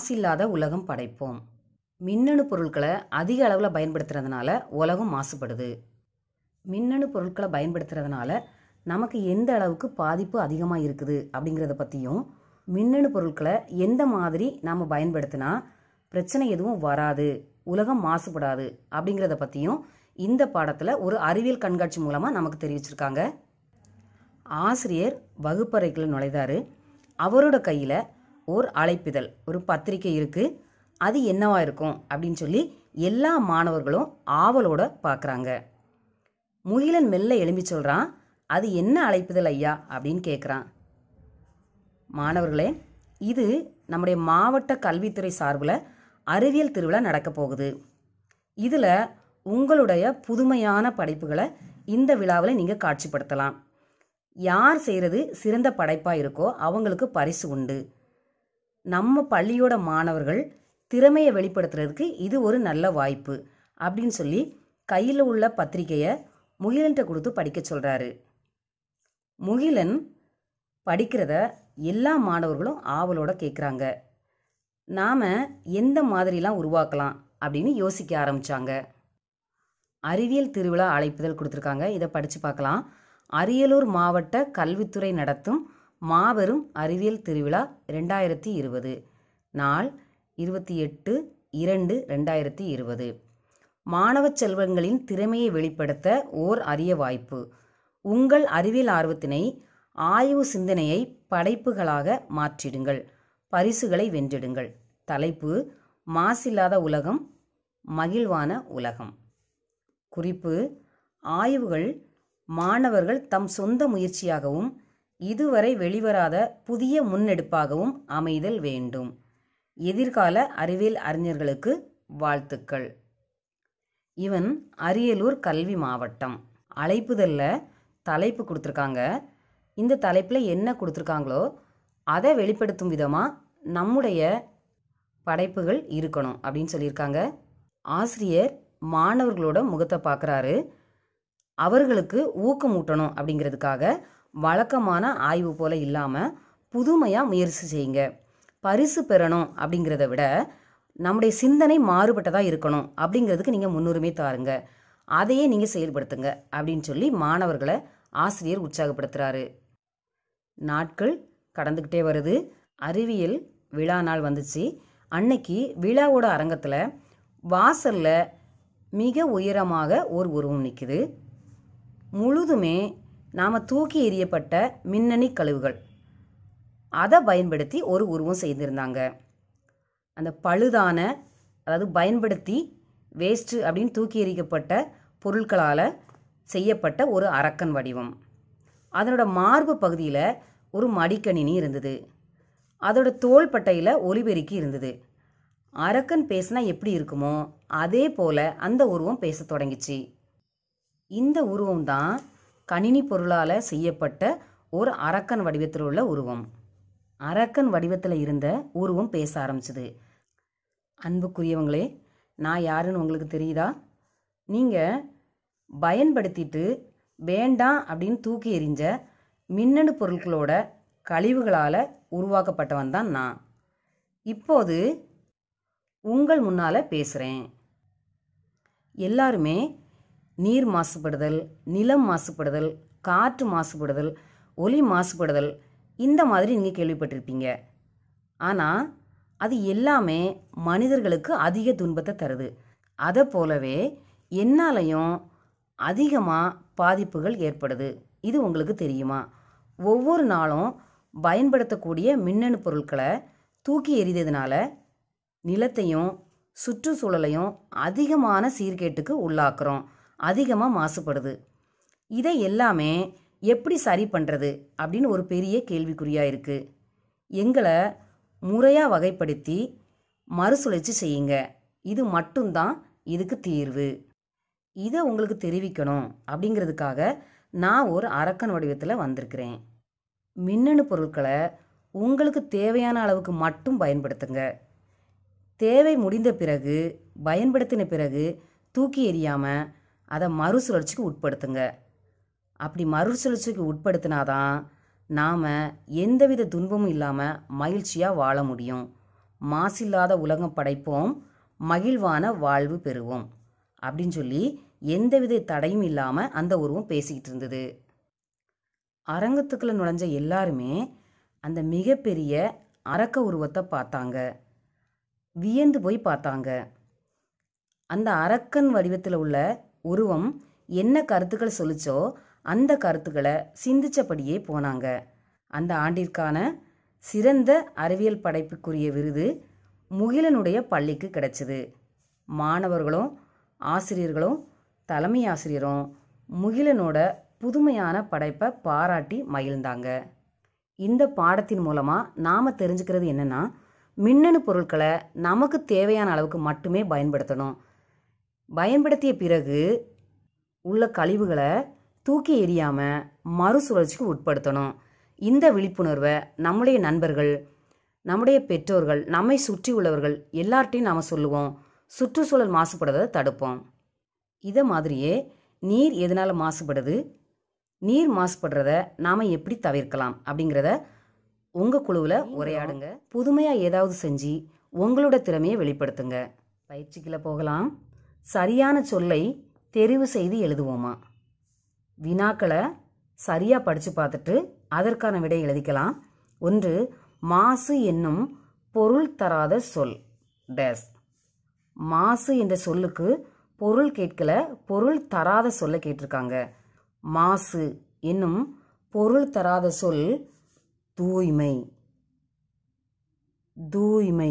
மாசில்லாத உலகம் படைப்போம் மின்னணு பொருட்களை அதிக அளவில் பயன்படுத்துறதுனால உலகம் மாசுபடுது மின்னணு பொருட்களை பயன்படுத்துறதுனால நமக்கு எந்த அளவுக்கு பாதிப்பு அதிகமாக இருக்குது அப்படிங்கிறத பற்றியும் மின்னணு பொருட்களை எந்த மாதிரி நாம் பயன்படுத்தினா பிரச்சனை எதுவும் வராது உலகம் மாசுபடாது அப்படிங்கிறத பற்றியும் இந்த பாடத்தில் ஒரு அறிவியல் கண்காட்சி மூலமாக நமக்கு தெரிவிச்சிருக்காங்க ஆசிரியர் வகுப்பறைக்குள்ள நுழைந்தாரு அவரோட கையில் ஒரு அழைப்பிதழ் ஒரு பத்திரிக்கை இருக்குது அது என்னவா இருக்கும் அப்படின்னு சொல்லி எல்லா மாணவர்களும் ஆவலோட பார்க்குறாங்க முகிலன் மெல்ல எழும்பி சொல்கிறான் அது என்ன அழைப்புதல் ஐயா அப்படின்னு கேட்குறான் மாணவர்களே இது நம்முடைய மாவட்ட கல்வித்துறை சார்பில் அறிவியல் திருவிழா நடக்க போகுது இதில் உங்களுடைய புதுமையான படைப்புகளை இந்த விழாவில் நீங்கள் காட்சிப்படுத்தலாம் யார் செய்கிறது சிறந்த படைப்பாக இருக்கோ அவங்களுக்கு பரிசு உண்டு நம்ம பள்ளியோட மாணவர்கள் திறமையை வெளிப்படுத்துறதுக்கு இது ஒரு நல்ல வாய்ப்பு அப்படின்னு சொல்லி கையில் உள்ள பத்திரிக்கையை முகிலன்ட்ட கொடுத்து படிக்க சொல்கிறாரு முகிலன் படிக்கிறத எல்லா மாணவர்களும் ஆவலோட கேட்குறாங்க நாம் எந்த மாதிரிலாம் உருவாக்கலாம் அப்படின்னு யோசிக்க ஆரம்பித்தாங்க அறிவியல் திருவிழா அழைப்புதல் கொடுத்துருக்காங்க இதை படித்து பார்க்கலாம் அரியலூர் மாவட்ட கல்வித்துறை நடத்தும் மாபெரும் அறிவியல் திருவிழா ரெண்டாயிரத்தி இருபது நாள் இருபத்தி எட்டு இரண்டு ரெண்டாயிரத்தி இருபது மாணவ செல்வங்களின் திறமையை வெளிப்படுத்த ஓர் அரிய வாய்ப்பு உங்கள் அறிவியல் ஆர்வத்தினை ஆய்வு சிந்தனையை படைப்புகளாக மாற்றிடுங்கள் பரிசுகளை வென்றிடுங்கள் தலைப்பு மாசில்லாத உலகம் மகிழ்வான உலகம் குறிப்பு ஆய்வுகள் மாணவர்கள் தம் சொந்த முயற்சியாகவும் இதுவரை வெளிவராத புதிய முன்னெடுப்பாகவும் அமைதல் வேண்டும் எதிர்கால அறிவியல் அறிஞர்களுக்கு வாழ்த்துக்கள் இவன் அரியலூர் கல்வி மாவட்டம் அழைப்புதலில் தலைப்பு கொடுத்துருக்காங்க இந்த தலைப்பில் என்ன கொடுத்துருக்காங்களோ அதை வெளிப்படுத்தும் விதமாக நம்முடைய படைப்புகள் இருக்கணும் அப்படின்னு சொல்லியிருக்காங்க ஆசிரியர் மாணவர்களோட முகத்தை பார்க்குறாரு அவர்களுக்கு ஊக்கமூட்டணும் அப்படிங்கிறதுக்காக வழக்கமான ஆய்வு போல் இல்லாமல் புதுமையாக முயற்சி செய்யுங்க பரிசு பெறணும் அப்படிங்கிறத விட நம்முடைய சிந்தனை மாறுபட்டதாக இருக்கணும் அப்படிங்கிறதுக்கு நீங்கள் முன்னுரிமை தாருங்க அதையே நீங்கள் செயல்படுத்துங்க அப்படின்னு சொல்லி மாணவர்களை ஆசிரியர் உற்சாகப்படுத்துகிறாரு நாட்கள் கடந்துக்கிட்டே வருது அறிவியல் விழா நாள் வந்துச்சு அன்னைக்கு விழாவோட அரங்கத்தில் வாசலில் மிக உயரமாக ஒரு உருவம் நிற்குது முழுதுமே நாம் தூக்கி எறியப்பட்ட மின்னணி கழிவுகள் அதை பயன்படுத்தி ஒரு உருவம் செய்திருந்தாங்க அந்த பழுதான அதாவது பயன்படுத்தி வேஸ்ட்டு அப்படின்னு தூக்கி எறியப்பட்ட பொருட்களால் செய்யப்பட்ட ஒரு அரக்கன் வடிவம் அதனோட மார்பு பகுதியில் ஒரு மடிக்கணினி இருந்தது அதோட தோள்பட்டையில் ஒலிபெருக்கி இருந்தது அரக்கன் பேசினா எப்படி இருக்குமோ அதே போல் அந்த உருவம் பேச தொடங்கிச்சு இந்த உருவம் தான் கணினி பொருளால் செய்யப்பட்ட ஒரு அரக்கன் வடிவத்தில் உள்ள உருவம் அரக்கன் வடிவத்தில் இருந்த உருவம் பேச ஆரம்பிச்சது அன்புக்குரியவங்களே நான் யாருன்னு உங்களுக்கு தெரியுதா நீங்கள் பயன்படுத்திட்டு வேண்டாம் அப்படின்னு தூக்கி எறிஞ்ச மின்னணு பொருட்களோட கழிவுகளால் உருவாக்கப்பட்டவன் தான் நான் இப்போது உங்கள் முன்னால் பேசுகிறேன் எல்லாருமே நீர் மாசுபடுதல் நிலம் மாசுபடுதல் காற்று மாசுபடுதல் ஒலி மாசுபடுதல் இந்த மாதிரி நீங்கள் கேள்விப்பட்டிருப்பீங்க ஆனால் அது எல்லாமே மனிதர்களுக்கு அதிக துன்பத்தை தருது அதை போலவே என்னாலையும் அதிகமாக பாதிப்புகள் ஏற்படுது இது உங்களுக்கு தெரியுமா ஒவ்வொரு நாளும் பயன்படுத்தக்கூடிய மின்னணு பொருட்களை தூக்கி எறிததுனால நிலத்தையும் சுற்றுச்சூழலையும் அதிகமான சீர்கேட்டுக்கு உள்ளாக்குறோம் அதிகமாக மாசுபடுது இதை எல்லாமே எப்படி சரி பண்ணுறது அப்படின்னு ஒரு பெரிய கேள்விக்குறியாக இருக்குது எங்களை முறையாக வகைப்படுத்தி மறுசுழற்சி செய்யுங்க இது மட்டும்தான் இதுக்கு தீர்வு இதை உங்களுக்கு தெரிவிக்கணும் அப்படிங்கிறதுக்காக நான் ஒரு அரக்கன் வடிவத்தில் வந்திருக்கிறேன் மின்னணு பொருட்களை உங்களுக்கு தேவையான அளவுக்கு மட்டும் பயன்படுத்துங்க தேவை முடிந்த பிறகு பயன்படுத்தின பிறகு தூக்கி எறியாமல் அதை மறுசுழற்சிக்கு உட்படுத்துங்க அப்படி மறுசுழற்சிக்கு உட்படுத்தினாதான் நாம் எந்தவித துன்பமும் இல்லாமல் மகிழ்ச்சியாக வாழ முடியும் மாசில்லாத உலகம் படைப்போம் மகிழ்வான வாழ்வு பெறுவோம் அப்படின்னு சொல்லி எந்தவித தடையும் இல்லாமல் அந்த உருவம் பேசிக்கிட்டு இருந்தது அரங்கத்துக்குள்ள நுழைஞ்ச எல்லாருமே அந்த மிகப்பெரிய அரக்க உருவத்தை பார்த்தாங்க வியந்து போய் பார்த்தாங்க அந்த அரக்கன் வடிவத்தில் உள்ள உருவம் என்ன கருத்துக்கள் சொல்லிச்சோ அந்த கருத்துக்களை சிந்திச்சபடியே போனாங்க அந்த ஆண்டிற்கான சிறந்த அறிவியல் படைப்புக்குரிய விருது முகிலனுடைய பள்ளிக்கு கிடைச்சது மாணவர்களும் ஆசிரியர்களும் தலைமை ஆசிரியரும் முகிலனோட புதுமையான படைப்பை பாராட்டி மகிழ்ந்தாங்க இந்த பாடத்தின் மூலமாக நாம் தெரிஞ்சுக்கிறது என்னென்னா மின்னணு பொருட்களை நமக்கு தேவையான அளவுக்கு மட்டுமே பயன்படுத்தணும் பயன்படுத்திய பிறகு உள்ள கழிவுகளை தூக்கி எறியாமல் மறுசுழற்சிக்கு உட்படுத்தணும் இந்த விழிப்புணர்வை நம்முடைய நண்பர்கள் நம்முடைய பெற்றோர்கள் நம்மை சுற்றி உள்ளவர்கள் எல்லார்ட்டையும் நாம் சொல்லுவோம் சுற்றுச்சூழல் மாசுபடுறதை தடுப்போம் இதை மாதிரியே நீர் எதனால் மாசுபடுது நீர் மாசுபடுறத நாம் எப்படி தவிர்க்கலாம் அப்படிங்கிறத உங்கள் குழுவில் உரையாடுங்க புதுமையாக ஏதாவது செஞ்சு உங்களோட திறமையை வெளிப்படுத்துங்க பயிற்சிக்குள்ள போகலாம் சரியான சொல்லை தெரிவு செய்து எழுதுவோமா வினாக்களை சரியாக படித்து பார்த்துட்டு அதற்கான விடை எழுதிக்கலாம் ஒன்று மாசு என்னும் பொருள் தராத சொல் டேஸ் மாசு என்ற சொல்லுக்கு பொருள் கேட்கல பொருள் தராத சொல்ல கேட்டிருக்காங்க மாசு என்னும் பொருள் தராத சொல் தூய்மை தூய்மை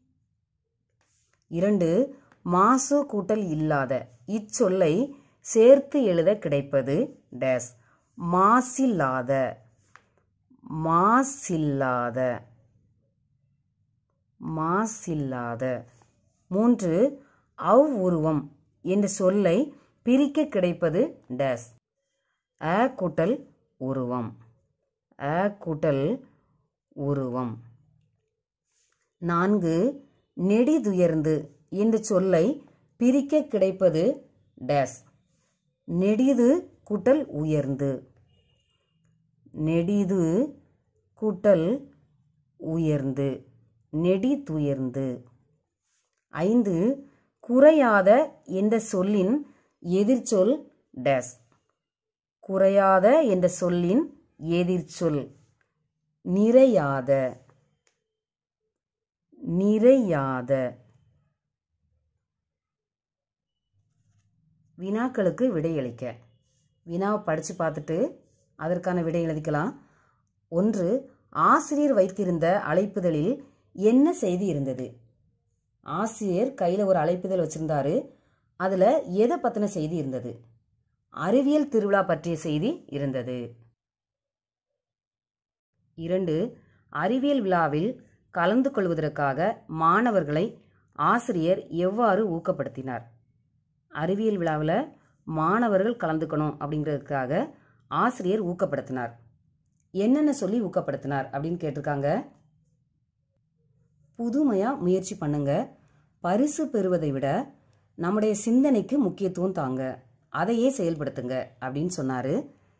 இரண்டு மாசு கூட்டல் இல்லாத இச்சொல்லை சேர்த்து எழுத கிடைப்பது டேஸ் மாசில்லாத மாசில்லாத மாசில்லாத மூன்று அவ் உருவம் என்ற சொல்லை பிரிக்க கிடைப்பது டேஸ் அ கூட்டல் உருவம் அ கூட்டல் உருவம் நான்கு நெடிதுயர்ந்து என்ற சொல்லை பிரிக்க கிடைப்பது டேஸ் நெடிது கூட்டல் உயர்ந்து நெடிது கூட்டல் உயர்ந்து நெடிதுயர்ந்து ஐந்து குறையாத என்ற சொல்லின் எதிர்ச்சொல் டேஸ் குறையாத என்ற சொல்லின் எதிர்ச்சொல் நிறையாத நிறையாத வினாக்களுக்கு விடையளிக்க வினாவை படித்து பார்த்துட்டு அதற்கான விடை எழுதிக்கலாம் ஒன்று ஆசிரியர் வைத்திருந்த அழைப்புதலில் என்ன செய்தி இருந்தது ஆசிரியர் கையில் ஒரு அழைப்புதல் வச்சுருந்தாரு அதில் எதை பற்றின செய்தி இருந்தது அறிவியல் திருவிழா பற்றிய செய்தி இருந்தது இரண்டு அறிவியல் விழாவில் கலந்து கொள்வதற்காக மாணவர்களை ஆசிரியர் எவ்வாறு ஊக்கப்படுத்தினார் அறிவியல் விழாவில் மாணவர்கள் கலந்துக்கணும் அப்படிங்கிறதுக்காக ஆசிரியர் ஊக்கப்படுத்தினார் என்னென்ன சொல்லி ஊக்கப்படுத்தினார் அப்படின்னு கேட்டிருக்காங்க புதுமையாக முயற்சி பண்ணுங்க பரிசு பெறுவதை விட நம்முடைய சிந்தனைக்கு முக்கியத்துவம் தாங்க அதையே செயல்படுத்துங்க அப்படின்னு சொன்னார்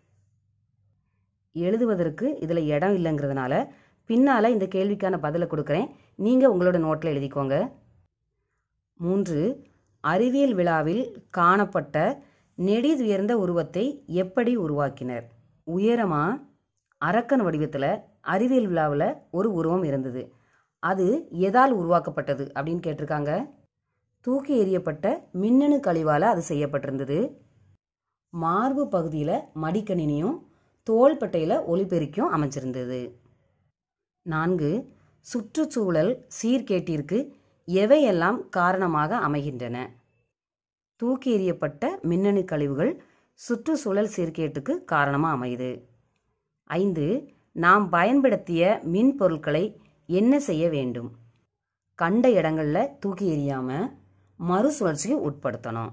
எழுதுவதற்கு இதில் இடம் இல்லைங்கிறதுனால பின்னால் இந்த கேள்விக்கான பதிலை கொடுக்குறேன் நீங்கள் உங்களோட நோட்டில் எழுதிக்கோங்க மூன்று அறிவியல் விழாவில் காணப்பட்ட நெடிதுயர்ந்த உருவத்தை எப்படி உருவாக்கினர் உயரமாக அரக்கன் வடிவத்தில் அறிவியல் விழாவில் ஒரு உருவம் இருந்தது அது எதால் உருவாக்கப்பட்டது அப்படின்னு கேட்டிருக்காங்க தூக்கி எறியப்பட்ட மின்னணு கழிவால் அது செய்யப்பட்டிருந்தது மார்பு பகுதியில் மடிக்கணினியும் தோள்பட்டையில் ஒளிபெருக்கியும் அமைச்சிருந்தது நான்கு சுற்றுச்சூழல் சீர்கேட்டிற்கு எவையெல்லாம் காரணமாக அமைகின்றன தூக்கி எறியப்பட்ட மின்னணு கழிவுகள் சுற்றுச்சூழல் சீர்கேட்டுக்கு காரணமாக அமையுது ஐந்து நாம் பயன்படுத்திய மின் பொருட்களை என்ன செய்ய வேண்டும் கண்ட இடங்களில் தூக்கி எறியாமல் மறுசுழற்சிக்கு உட்படுத்தணும்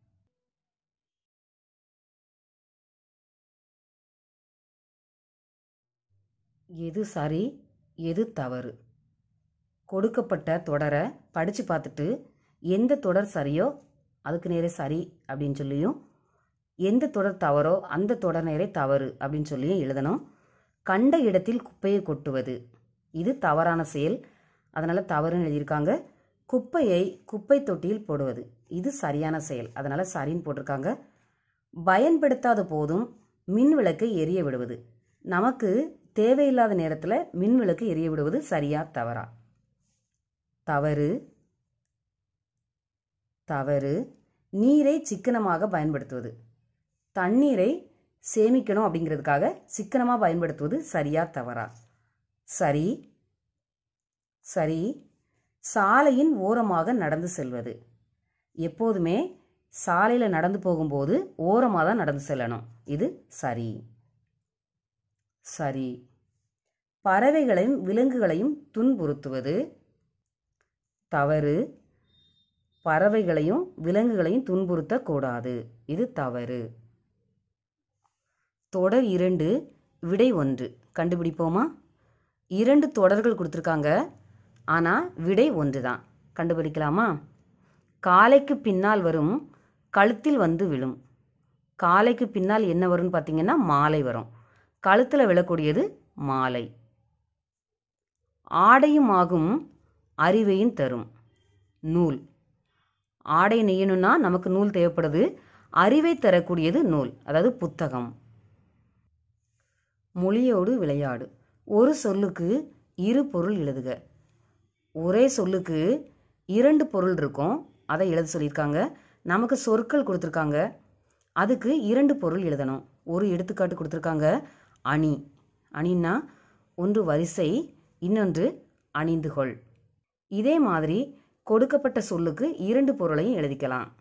எது சரி எது தவறு கொடுக்கப்பட்ட தொடரை படித்து பார்த்துட்டு எந்த தொடர் சரியோ அதுக்கு நேரே சரி அப்படின்னு சொல்லியும் எந்த தொடர் தவறோ அந்த தொடர் நேரே தவறு அப்படின்னு சொல்லியும் எழுதணும் கண்ட இடத்தில் குப்பையை கொட்டுவது இது தவறான செயல் அதனால் தவறுன்னு எழுதியிருக்காங்க குப்பையை குப்பை தொட்டியில் போடுவது இது சரியான செயல் அதனால் சரின்னு போட்டிருக்காங்க பயன்படுத்தாத போதும் மின் விளக்கை எரிய விடுவது நமக்கு தேவையில்லாத நேரத்தில் மின் விளக்கு எரிய விடுவது சரியா தவறா தவறு தவறு நீரை சிக்கனமாக பயன்படுத்துவது தண்ணீரை சேமிக்கணும் அப்படிங்கிறதுக்காக சிக்கனமாக பயன்படுத்துவது சரியா தவறா சரி சரி சாலையின் ஓரமாக நடந்து செல்வது எப்போதுமே சாலையில் நடந்து போகும்போது ஓரமாக தான் நடந்து செல்லணும் இது சரி சரி பறவைகளையும் விலங்குகளையும் துன்புறுத்துவது தவறு பறவைகளையும் விலங்குகளையும் துன்புறுத்தக்கூடாது இது தவறு தொடர் இரண்டு விடை ஒன்று கண்டுபிடிப்போமா இரண்டு தொடர்கள் கொடுத்துருக்காங்க ஆனால் விடை ஒன்று தான் கண்டுபிடிக்கலாமா காலைக்கு பின்னால் வரும் கழுத்தில் வந்து விழும் காலைக்கு பின்னால் என்ன வரும்னு பார்த்தீங்கன்னா மாலை வரும் கழுத்தில் விழக்கூடியது மாலை ஆடையும் ஆகும் அறிவையும் தரும் நூல் ஆடை நெய்யணும்னா நமக்கு நூல் தேவைப்படுது அறிவை தரக்கூடியது நூல் அதாவது புத்தகம் மொழியோடு விளையாடு ஒரு சொல்லுக்கு இரு பொருள் எழுதுக ஒரே சொல்லுக்கு இரண்டு பொருள் இருக்கும் அதை எழுத சொல்லியிருக்காங்க நமக்கு சொற்கள் கொடுத்துருக்காங்க அதுக்கு இரண்டு பொருள் எழுதணும் ஒரு எடுத்துக்காட்டு கொடுத்துருக்காங்க அணி அணின்னா ஒன்று வரிசை இன்னொன்று அணிந்துகொள் இதே மாதிரி கொடுக்கப்பட்ட சொல்லுக்கு இரண்டு பொருளையும் எழுதிக்கலாம்